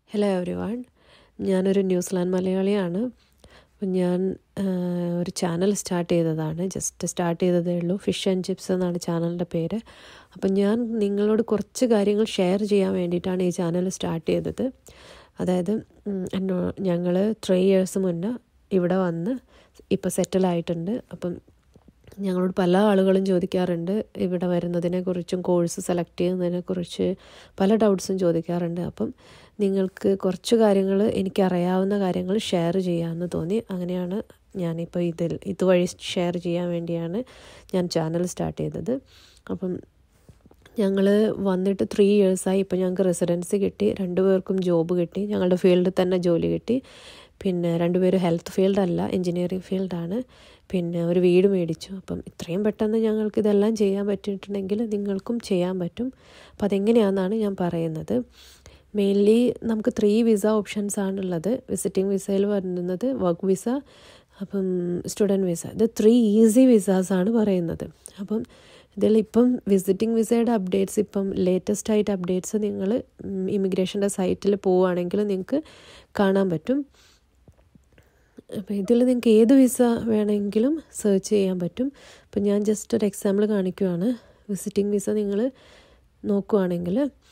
hello everyone ഞാനൊരു New Zealand മലയാളിയാണ് അപ്പം ഞാൻ ഒരു ചാനൽ സ്റ്റാർട്ട് ചെയ്തതാണ് ജസ്റ്റ് സ്റ്റാർട്ട് ചെയ്തതേ ഉള്ളൂ ഫിഷ് ആൻഡ് ചിപ്സ് എന്നാണ് ചാനലിൻ്റെ പേര് അപ്പം ഞാൻ നിങ്ങളോട് കുറച്ച് കാര്യങ്ങൾ ഷെയർ ചെയ്യാൻ വേണ്ടിയിട്ടാണ് ഈ ചാനൽ സ്റ്റാർട്ട് ചെയ്തത് അതായത് എന്നോ ഞങ്ങൾ ത്രീ ഇയേഴ്സ് മുന്നേ ഇവിടെ വന്ന് ഇപ്പോൾ സെറ്റിലായിട്ടുണ്ട് അപ്പം ഞങ്ങളോട് പല ആളുകളും ചോദിക്കാറുണ്ട് ഇവിടെ വരുന്നതിനെക്കുറിച്ചും കോഴ്സ് സെലക്ട് ചെയ്യുന്നതിനെക്കുറിച്ച് പല ഡൗട്ട്സും ചോദിക്കാറുണ്ട് അപ്പം നിങ്ങൾക്ക് കുറച്ച് കാര്യങ്ങൾ എനിക്കറിയാവുന്ന കാര്യങ്ങൾ ഷെയർ ചെയ്യാമെന്ന് തോന്നി അങ്ങനെയാണ് ഞാനിപ്പോൾ ഇതിൽ ഇതുവഴി ഷെയർ ചെയ്യാൻ വേണ്ടിയാണ് ഞാൻ ചാനൽ സ്റ്റാർട്ട് ചെയ്തത് അപ്പം ഞങ്ങൾ വന്നിട്ട് ത്രീ ഇയേഴ്സായി ഇപ്പോൾ ഞങ്ങൾക്ക് റെസിഡൻസി കിട്ടി രണ്ടുപേർക്കും ജോബ് കിട്ടി ഞങ്ങളുടെ ഫീൽഡിൽ തന്നെ ജോലി കിട്ടി പിന്നെ രണ്ടുപേരും ഹെൽത്ത് ഫീൽഡല്ല എൻജിനീയറിംഗ് ഫീൽഡാണ് പിന്നെ ഒരു വീട് മേടിച്ചു അപ്പം ഇത്രയും പെട്ടെന്ന് ഞങ്ങൾക്ക് ഇതെല്ലാം ചെയ്യാൻ പറ്റിയിട്ടുണ്ടെങ്കിൽ നിങ്ങൾക്കും ചെയ്യാൻ പറ്റും അപ്പം അതെങ്ങനെയാണെന്നാണ് ഞാൻ പറയുന്നത് മെയിൻലി നമുക്ക് ത്രീ വിസ ഓപ്ഷൻസ് ആണുള്ളത് വിസിറ്റിംഗ് വിസയിൽ വരുന്നത് വർക്ക് വിസ അപ്പം സ്റ്റുഡൻറ്റ് വിസ ഇത് ത്രീ ഈസി വിസാസ് ആണ് പറയുന്നത് അപ്പം ഇതിലിപ്പം വിസിറ്റിംഗ് വിസയുടെ അപ്ഡേറ്റ്സ് ഇപ്പം ലേറ്റസ്റ്റ് ആയിട്ട് അപ്ഡേറ്റ്സ് നിങ്ങൾ ഇമിഗ്രേഷൻ്റെ സൈറ്റിൽ പോവുകയാണെങ്കിൽ നിങ്ങൾക്ക് കാണാൻ പറ്റും അപ്പോൾ ഇതിൽ നിങ്ങൾക്ക് ഏത് വിസ വേണമെങ്കിലും സെർച്ച് ചെയ്യാൻ പറ്റും അപ്പം ഞാൻ ജസ്റ്റ് ഒരു എക്സാമ്പിൾ കാണിക്കുവാണ് വിസിറ്റിംഗ് വിസ നിങ്ങൾ നോക്കുവാണെങ്കിൽ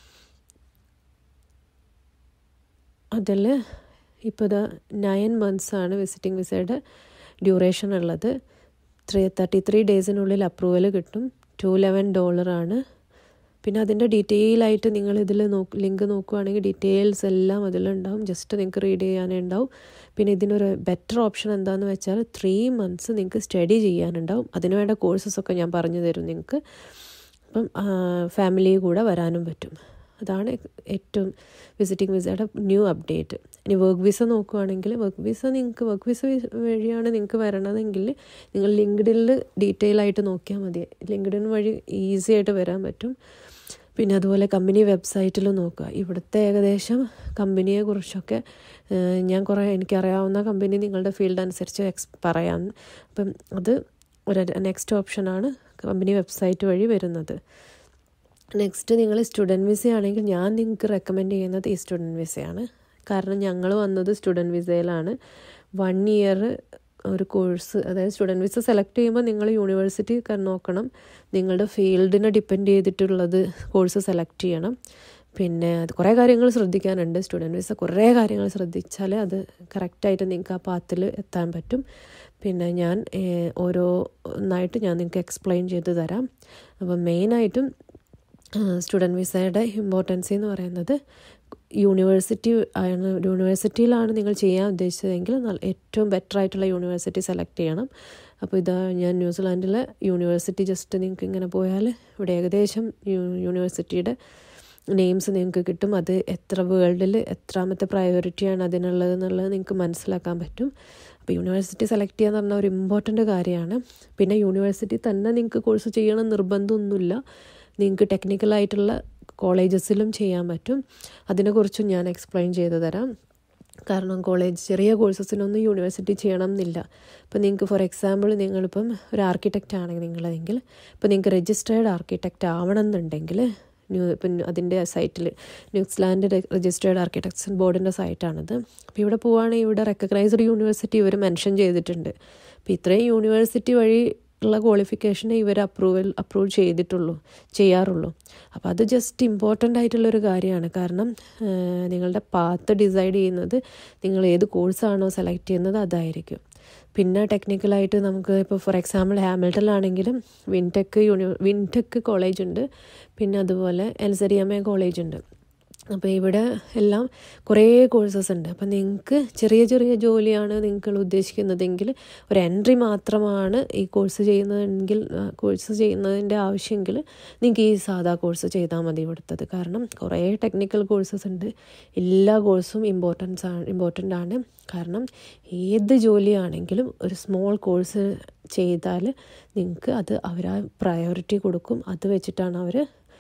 അതിൽ ഇപ്പോൾ ഇതാ നയൻ മന്ത്സാണ് വിസിറ്റിംഗ് വിസയുടെ ഡ്യൂറേഷൻ ഉള്ളത് ത്രീ തേർട്ടി ത്രീ ഡേയ്സിനുള്ളിൽ അപ്രൂവൽ കിട്ടും ടു ലെവൻ ഡോളറാണ് പിന്നെ അതിൻ്റെ ഡീറ്റെയിൽ ആയിട്ട് നിങ്ങൾ ഇതിൽ നോക്ക് ലിങ്ക് നോക്കുവാണെങ്കിൽ ഡീറ്റെയിൽസ് എല്ലാം അതിലുണ്ടാവും ജസ്റ്റ് നിങ്ങൾക്ക് റീഡ് ചെയ്യാനേ ഉണ്ടാവും പിന്നെ ഇതിനൊരു ബെറ്റർ ഓപ്ഷൻ എന്താണെന്ന് വെച്ചാൽ ത്രീ മന്ത്സ് നിങ്ങൾക്ക് സ്റ്റഡി ചെയ്യാനുണ്ടാവും അതിന് വേണ്ട കോഴ്സസൊക്കെ ഞാൻ പറഞ്ഞു തരും നിങ്ങൾക്ക് അപ്പം ഫാമിലി കൂടെ വരാനും പറ്റും അതാണ് ഏറ്റവും വിസിറ്റിംഗ് വിസയുടെ ന്യൂ അപ്ഡേറ്റ് ഇനി വർക്ക് വിസ നോക്കുവാണെങ്കിൽ വർക്ക് വിസ നിങ്ങൾക്ക് വർക്ക് വിസ വഴിയാണ് നിങ്ങൾക്ക് വരണതെങ്കിൽ നിങ്ങൾ ലിങ്ക്ഡിനിൽ ഡീറ്റെയിൽ ആയിട്ട് നോക്കിയാൽ മതി ലിങ്ക്ഡിൻ വഴി ഈസി ആയിട്ട് വരാൻ പറ്റും പിന്നെ അതുപോലെ കമ്പനി വെബ്സൈറ്റിൽ നോക്കുക ഇവിടുത്തെ ഏകദേശം കമ്പനിയെ കുറിച്ചൊക്കെ ഞാൻ കുറേ എനിക്കറിയാവുന്ന കമ്പനി നിങ്ങളുടെ ഫീൽഡ് അനുസരിച്ച് എക്സ് പറയാം അപ്പം അത് ഒരു നെക്സ്റ്റ് ഓപ്ഷനാണ് കമ്പനി വെബ്സൈറ്റ് വഴി വരുന്നത് നെക്സ്റ്റ് നിങ്ങൾ സ്റ്റുഡൻറ്റ് വിസ ആണെങ്കിൽ ഞാൻ നിങ്ങൾക്ക് റെക്കമെൻഡ് ചെയ്യുന്നത് ഈ സ്റ്റുഡൻറ്റ് വിസയാണ് കാരണം ഞങ്ങൾ വന്നത് സ്റ്റുഡൻറ്റ് വിസയിലാണ് വൺ ഇയർ ഒരു കോഴ്സ് അതായത് സ്റ്റുഡൻറ്റ് വിസ സെലക്ട് ചെയ്യുമ്പോൾ നിങ്ങൾ യൂണിവേഴ്സിറ്റി നോക്കണം നിങ്ങളുടെ ഫീൽഡിനെ ഡിപ്പെൻഡ് ചെയ്തിട്ടുള്ളത് കോഴ്സ് സെലക്ട് ചെയ്യണം പിന്നെ അത് കുറേ കാര്യങ്ങൾ ശ്രദ്ധിക്കാനുണ്ട് സ്റ്റുഡൻറ്റ് വിസ കുറേ കാര്യങ്ങൾ ശ്രദ്ധിച്ചാൽ അത് കറക്റ്റായിട്ട് നിങ്ങൾക്ക് ആ പാത്തിൽ എത്താൻ പറ്റും പിന്നെ ഞാൻ ഓരോ ഒന്നായിട്ട് ഞാൻ നിങ്ങൾക്ക് എക്സ്പ്ലെയിൻ ചെയ്ത് തരാം അപ്പം മെയിനായിട്ടും സ്റ്റുഡൻറ്റ് വിസയുടെ ഇമ്പോർട്ടൻസി എന്ന് പറയുന്നത് യൂണിവേഴ്സിറ്റി ആണ് യൂണിവേഴ്സിറ്റിയിലാണ് നിങ്ങൾ ചെയ്യാൻ ഉദ്ദേശിച്ചതെങ്കിൽ ഏറ്റവും ബെറ്റർ ആയിട്ടുള്ള യൂണിവേഴ്സിറ്റി സെലക്ട് ചെയ്യണം അപ്പോൾ ഇതാ ഞാൻ ന്യൂസിലാൻഡിലെ യൂണിവേഴ്സിറ്റി ജസ്റ്റ് നിങ്ങൾക്ക് ഇങ്ങനെ പോയാൽ ഇവിടെ ഏകദേശം യൂണിവേഴ്സിറ്റിയുടെ നെയിംസ് നിങ്ങൾക്ക് കിട്ടും അത് എത്ര വേൾഡിൽ എത്രാമത്തെ പ്രയോറിറ്റിയാണ് അതിനുള്ളത് എന്നുള്ളത് നിങ്ങൾക്ക് മനസ്സിലാക്കാൻ പറ്റും അപ്പോൾ യൂണിവേഴ്സിറ്റി സെലക്ട് ചെയ്യാന്ന് പറഞ്ഞാൽ ഒരു ഇമ്പോർട്ടൻ്റ് കാര്യമാണ് പിന്നെ യൂണിവേഴ്സിറ്റി തന്നെ നിങ്ങൾക്ക് കോഴ്സ് ചെയ്യണം നിർബന്ധമൊന്നുമില്ല നിങ്ങൾക്ക് ടെക്നിക്കലായിട്ടുള്ള കോളേജസിലും ചെയ്യാൻ പറ്റും അതിനെക്കുറിച്ചും ഞാൻ എക്സ്പ്ലെയിൻ ചെയ്തു തരാം കാരണം കോളേജ് ചെറിയ കോഴ്സസിനൊന്നും യൂണിവേഴ്സിറ്റി ചെയ്യണം എന്നില്ല ഇപ്പോൾ നിങ്ങൾക്ക് ഫോർ എക്സാമ്പിൾ നിങ്ങളിപ്പം ഒരു ആർക്കിടെക്റ്റ് ആണെങ്കിൽ നിങ്ങളെങ്കിൽ ഇപ്പോൾ നിങ്ങൾക്ക് രജിസ്റ്റേർഡ് ആർക്കിടെക്റ്റ് ആവണം എന്നുണ്ടെങ്കിൽ ന്യൂ ഇപ്പം അതിൻ്റെ സൈറ്റിൽ ന്യൂസിലാൻഡ് രജിസ്റ്റേർഡ് ആർക്കിടെക്ചർ ബോർഡിൻ്റെ സൈറ്റാണിത് അപ്പോൾ ഇവിടെ പോവുകയാണെങ്കിൽ ഇവിടെ റെക്കഗ്നൈസ്ഡ് യൂണിവേഴ്സിറ്റി ഇവർ മെൻഷൻ ചെയ്തിട്ടുണ്ട് അപ്പോൾ ഇത്രയും യൂണിവേഴ്സിറ്റി വഴി ഉള്ള ക്വാളിഫിക്കേഷനെ ഇവർ അപ്രൂവൽ അപ്രൂവ് ചെയ്തിട്ടുള്ളൂ ചെയ്യാറുള്ളൂ അപ്പോൾ അത് ജസ്റ്റ് ഇമ്പോർട്ടൻ്റ് ആയിട്ടുള്ളൊരു കാര്യമാണ് കാരണം നിങ്ങളുടെ പാത്ത് ഡിസൈഡ് ചെയ്യുന്നത് നിങ്ങൾ ഏത് കോഴ്സാണോ സെലക്ട് ചെയ്യുന്നത് അതായിരിക്കും പിന്നെ ടെക്നിക്കലായിട്ട് നമുക്ക് ഇപ്പോൾ ഫോർ എക്സാമ്പിൾ ഹാമിൽട്ടണിലാണെങ്കിലും വിൻടെക് യൂണി വിൻടെക് കോളേജ് ഉണ്ട് പിന്നെ അതുപോലെ എൽസരിയമ്മ കോളേജ് ഉണ്ട് അപ്പോൾ ഇവിടെ എല്ലാം കുറേ കോഴ്സസ് ഉണ്ട് അപ്പം നിങ്ങൾക്ക് ചെറിയ ചെറിയ ജോലിയാണ് നിങ്ങൾ ഉദ്ദേശിക്കുന്നതെങ്കിൽ ഒരു എൻട്രി മാത്രമാണ് ഈ കോഴ്സ് ചെയ്യുന്നതെങ്കിൽ കോഴ്സ് ചെയ്യുന്നതിൻ്റെ ആവശ്യമെങ്കിൽ നിങ്ങൾക്ക് ഈ സാധാ കോഴ്സ് ചെയ്താൽ മതി ഇവിടുത്തത് കാരണം കുറേ ടെക്നിക്കൽ കോഴ്സസ് ഉണ്ട് എല്ലാ കോഴ്സും ഇമ്പോർട്ടൻസ് ആണ് ഇമ്പോർട്ടൻ്റ് ആണ് കാരണം ഏത് ജോലിയാണെങ്കിലും ഒരു സ്മോൾ കോഴ്സ് ചെയ്താൽ നിങ്ങൾക്ക് അത് അവർ പ്രയോറിറ്റി കൊടുക്കും അത് വെച്ചിട്ടാണ് അവർ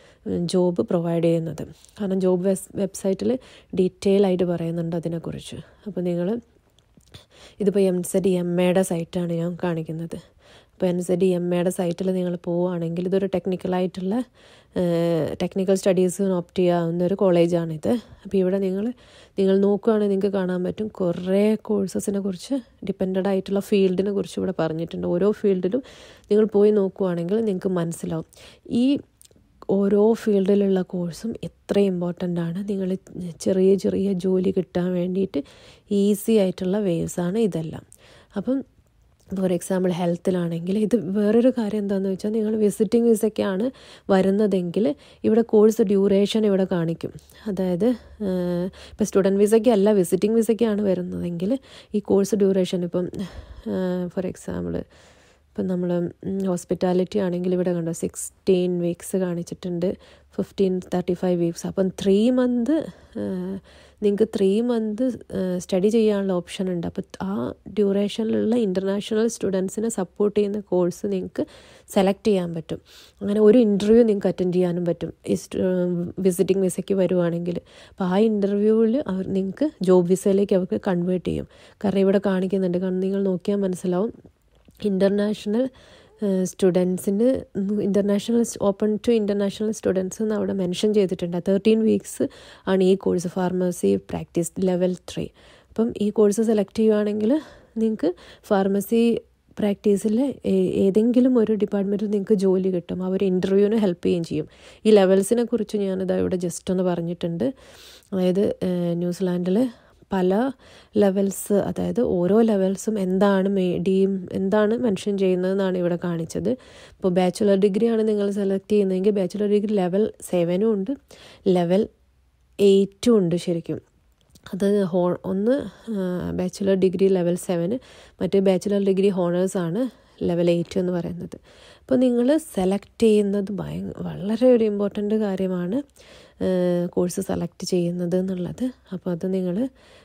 ജോബ് പ്രൊവൈഡ് ചെയ്യുന്നത് കാരണം ജോബ് വെബ്സൈറ്റിൽ ഡീറ്റെയിൽ ആയിട്ട് പറയുന്നുണ്ട് അതിനെക്കുറിച്ച് അപ്പോൾ നിങ്ങൾ ഇതിപ്പോൾ എം സെഡ് എം എയുടെ സൈറ്റാണ് ഞാൻ കാണിക്കുന്നത് ഇപ്പോൾ എൻ സെഡ് എം എയുടെ സൈറ്റിൽ നിങ്ങൾ പോവുകയാണെങ്കിൽ ഇതൊരു ടെക്നിക്കലായിട്ടുള്ള ടെക്നിക്കൽ സ്റ്റഡീസിന് ഓപ്റ്റ് ചെയ്യാവുന്ന ഒരു കോളേജാണിത് അപ്പോൾ ഇവിടെ നിങ്ങൾ നിങ്ങൾ നോക്കുകയാണെങ്കിൽ നിങ്ങൾക്ക് കാണാൻ പറ്റും കുറേ കോഴ്സസിനെ കുറിച്ച് ഡിപ്പെൻഡഡ് ആയിട്ടുള്ള ഫീൽഡിനെ കുറിച്ച് ഇവിടെ പറഞ്ഞിട്ടുണ്ട് ഓരോ ഫീൽഡിലും നിങ്ങൾ പോയി നോക്കുകയാണെങ്കിൽ നിങ്ങൾക്ക് മനസ്സിലാവും ഈ ഓരോ ഫീൽഡിലുള്ള കോഴ്സും എത്ര ഇമ്പോർട്ടൻ്റ് ആണ് നിങ്ങൾ ചെറിയ ചെറിയ ജോലി കിട്ടാൻ വേണ്ടിയിട്ട് ഈസി ആയിട്ടുള്ള വേവ്സാണ് ഇതെല്ലാം അപ്പം ഫോർ എക്സാമ്പിൾ ഹെൽത്തിലാണെങ്കിൽ ഇത് വേറൊരു കാര്യം എന്താണെന്ന് വെച്ചാൽ നിങ്ങൾ വിസിറ്റിംഗ് വിസയ്ക്കാണ് വരുന്നതെങ്കിൽ ഇവിടെ കോഴ്സ് ഡ്യൂറേഷൻ ഇവിടെ കാണിക്കും അതായത് ഇപ്പോൾ സ്റ്റുഡൻറ്റ് വിസയ്ക്കല്ല വിസിറ്റിംഗ് വിസയ്ക്കാണ് വരുന്നതെങ്കിൽ ഈ കോഴ്സ് ഡ്യൂറേഷൻ ഇപ്പം ഫോർ എക്സാമ്പിൾ ഇപ്പം നമ്മൾ ഹോസ്പിറ്റാലിറ്റി ആണെങ്കിൽ ഇവിടെ കണ്ടോ സിക്സ്റ്റീൻ വീക്സ് കാണിച്ചിട്ടുണ്ട് ഫിഫ്റ്റീൻ തേർട്ടി ഫൈവ് വീക്സ് അപ്പം ത്രീ മന്ത് നിങ്ങൾക്ക് ത്രീ മന്ത് സ്റ്റഡി ചെയ്യാനുള്ള ഓപ്ഷൻ ഉണ്ട് അപ്പോൾ ആ ഡ്യൂറേഷനിലുള്ള ഇൻ്റർനാഷണൽ സ്റ്റുഡൻസിനെ സപ്പോർട്ട് ചെയ്യുന്ന കോഴ്സ് നിങ്ങൾക്ക് സെലക്ട് ചെയ്യാൻ പറ്റും അങ്ങനെ ഒരു ഇൻ്റർവ്യൂ നിങ്ങൾക്ക് അറ്റൻഡ് ചെയ്യാനും പറ്റും ഈ വിസിറ്റിംഗ് വിസയ്ക്ക് വരുവാണെങ്കിൽ അപ്പോൾ ആ ഇൻ്റർവ്യൂവിൽ അവർ നിങ്ങൾക്ക് ജോബ് വിസയിലേക്ക് അവർക്ക് കൺവേർട്ട് ചെയ്യും കാരണം ഇവിടെ കാണിക്കുന്നുണ്ട് കാരണം നിങ്ങൾ നോക്കിയാൽ മനസ്സിലാവും ഇൻ്റർനാഷണൽ സ്റ്റുഡൻസിന് international open to international students എന്ന് അവിടെ മെൻഷൻ ചെയ്തിട്ടുണ്ട് തേർട്ടീൻ വീക്സ് ആണ് ഈ course pharmacy practice level three അപ്പം ഈ കോഴ്സ് സെലക്ട് ചെയ്യുവാണെങ്കിൽ നിങ്ങൾക്ക് ഫാർമസി പ്രാക്ടീസിൽ ഏതെങ്കിലും ഒരു ഡിപ്പാർട്ട്മെൻറ്റിൽ നിങ്ങൾക്ക് ജോലി കിട്ടും അവർ ഇൻ്റർവ്യൂവിന് ഹെൽപ്പ് ചെയ്യുകയും ചെയ്യും ഈ ലെവൽസിനെ കുറിച്ച് ഞാനിതാ ഇവിടെ ജസ്റ്റ് ഒന്ന് പറഞ്ഞിട്ടുണ്ട് അതായത് ന്യൂസിലാൻഡിൽ പല ലെവൽസ് അതായത് ഓരോ ലെവൽസും എന്താണ് ഡീം എന്താണ് മെൻഷൻ ചെയ്യുന്നതെന്നാണ് ഇവിടെ കാണിച്ചത് ഇപ്പോൾ ബാച്ചുലർ ഡിഗ്രി ആണ് നിങ്ങൾ സെലക്ട് ചെയ്യുന്നതെങ്കിൽ ബാച്ചുലർ ഡിഗ്രി ലെവൽ സെവനും ഉണ്ട് ലെവൽ എയ്റ്റും ഉണ്ട് ശരിക്കും അത് ഹോ ഒന്ന് ബാച്ചുലർ ഡിഗ്രി ലെവൽ സെവന് മറ്റേ ബാച്ചുലർ ഡിഗ്രി ഹോണേഴ്സ് ആണ് ലെവൽ എയ്റ്റ് എന്ന് പറയുന്നത് അപ്പോൾ നിങ്ങൾ സെലക്ട് ചെയ്യുന്നത് ഭയ വളരെ ഒരു ഇമ്പോർട്ടൻ്റ് കാര്യമാണ് കോഴ്സ് സെലക്ട് ചെയ്യുന്നത് എന്നുള്ളത് അപ്പോൾ അത് നിങ്ങൾ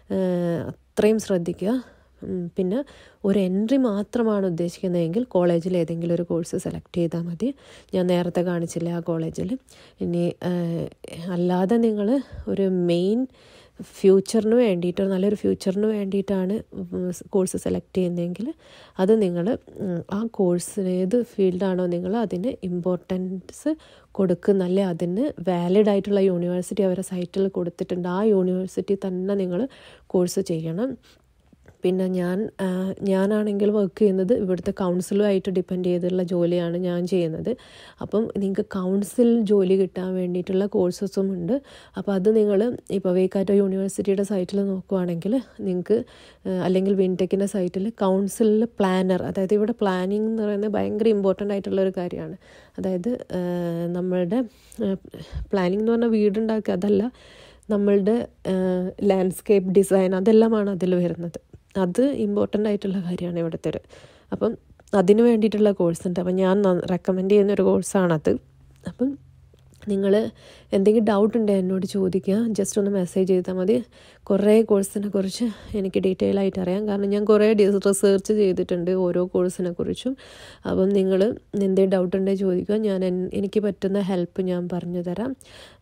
അത്രയും ശ്രദ്ധിക്കുക പിന്നെ ഒരു എൻട്രി മാത്രമാണ് ഉദ്ദേശിക്കുന്നതെങ്കിൽ കോളേജിൽ ഏതെങ്കിലും ഒരു കോഴ്സ് സെലക്ട് ചെയ്താൽ മതി ഞാൻ നേരത്തെ കാണിച്ചില്ല ആ കോളേജിൽ ഇനി അല്ലാതെ നിങ്ങൾ ഒരു മെയിൻ ഫ്യൂച്ചറിന് വേണ്ടിയിട്ട് നല്ലൊരു ഫ്യൂച്ചറിന് വേണ്ടിയിട്ടാണ് കോഴ്സ് സെലക്ട് ചെയ്യുന്നതെങ്കിൽ അത് നിങ്ങൾ ആ കോഴ്സിന് ഏത് ഫീൽഡാണോ നിങ്ങൾ അതിന് ഇമ്പോർട്ടൻസ് കൊടുക്കുന്ന അല്ലെ അതിന് വാലിഡ് ആയിട്ടുള്ള യൂണിവേഴ്സിറ്റി അവരുടെ സൈറ്റിൽ കൊടുത്തിട്ടുണ്ട് ആ യൂണിവേഴ്സിറ്റി തന്നെ നിങ്ങൾ കോഴ്സ് ചെയ്യണം പിന്നെ ഞാൻ ഞാനാണെങ്കിൽ വർക്ക് ചെയ്യുന്നത് ഇവിടുത്തെ കൗൺസിലുമായിട്ട് ഡിപ്പെൻഡ് ചെയ്തുള്ള ജോലിയാണ് ഞാൻ ചെയ്യുന്നത് അപ്പം നിങ്ങൾക്ക് കൗൺസിൽ ജോലി കിട്ടാൻ വേണ്ടിയിട്ടുള്ള കോഴ്സസും ഉണ്ട് അപ്പോൾ അത് നിങ്ങൾ ഇപ്പോൾ വേക്കാറ്റോ യൂണിവേഴ്സിറ്റിയുടെ സൈറ്റിൽ നോക്കുവാണെങ്കിൽ നിങ്ങൾക്ക് അല്ലെങ്കിൽ വിൻടെക്കിൻ്റെ സൈറ്റിൽ കൗൺസിലിൽ പ്ലാനർ അതായത് ഇവിടെ പ്ലാനിങ് എന്ന് പറയുന്നത് ഭയങ്കര ഇമ്പോർട്ടൻ്റ് ആയിട്ടുള്ള ഒരു കാര്യമാണ് അതായത് നമ്മളുടെ പ്ലാനിങ് എന്ന് പറഞ്ഞാൽ വീടുണ്ടാക്കുക അതല്ല നമ്മളുടെ ലാൻഡ്സ്കേപ്പ് ഡിസൈൻ അതെല്ലാമാണ് അതിൽ വരുന്നത് അത് ഇമ്പോർട്ടൻ്റ് ആയിട്ടുള്ള കാര്യമാണ് ഇവിടുത്തെ ഒരു അപ്പം അതിന് വേണ്ടിയിട്ടുള്ള കോഴ്സ് ഉണ്ട് അപ്പം ഞാൻ റെക്കമെൻഡ് ചെയ്യുന്ന ഒരു കോഴ്സാണത് അപ്പം നിങ്ങൾ എന്തെങ്കിലും ഡൗട്ട് ഉണ്ടെങ്കിൽ എന്നോട് ചോദിക്കുക ജസ്റ്റ് ഒന്ന് മെസ്സേജ് ചെയ്താൽ മതി കുറേ കോഴ്സിനെ കുറിച്ച് എനിക്ക് ഡീറ്റെയിൽ ആയിട്ട് അറിയാം കാരണം ഞാൻ കുറേ റിസർച്ച് ചെയ്തിട്ടുണ്ട് ഓരോ കോഴ്സിനെ കുറിച്ചും അപ്പം നിങ്ങൾ എന്തെങ്കിലും ഡൗട്ട് ഉണ്ടെങ്കിൽ ചോദിക്കുക ഞാൻ എനിക്ക് പറ്റുന്ന ഹെൽപ്പ് ഞാൻ പറഞ്ഞു തരാം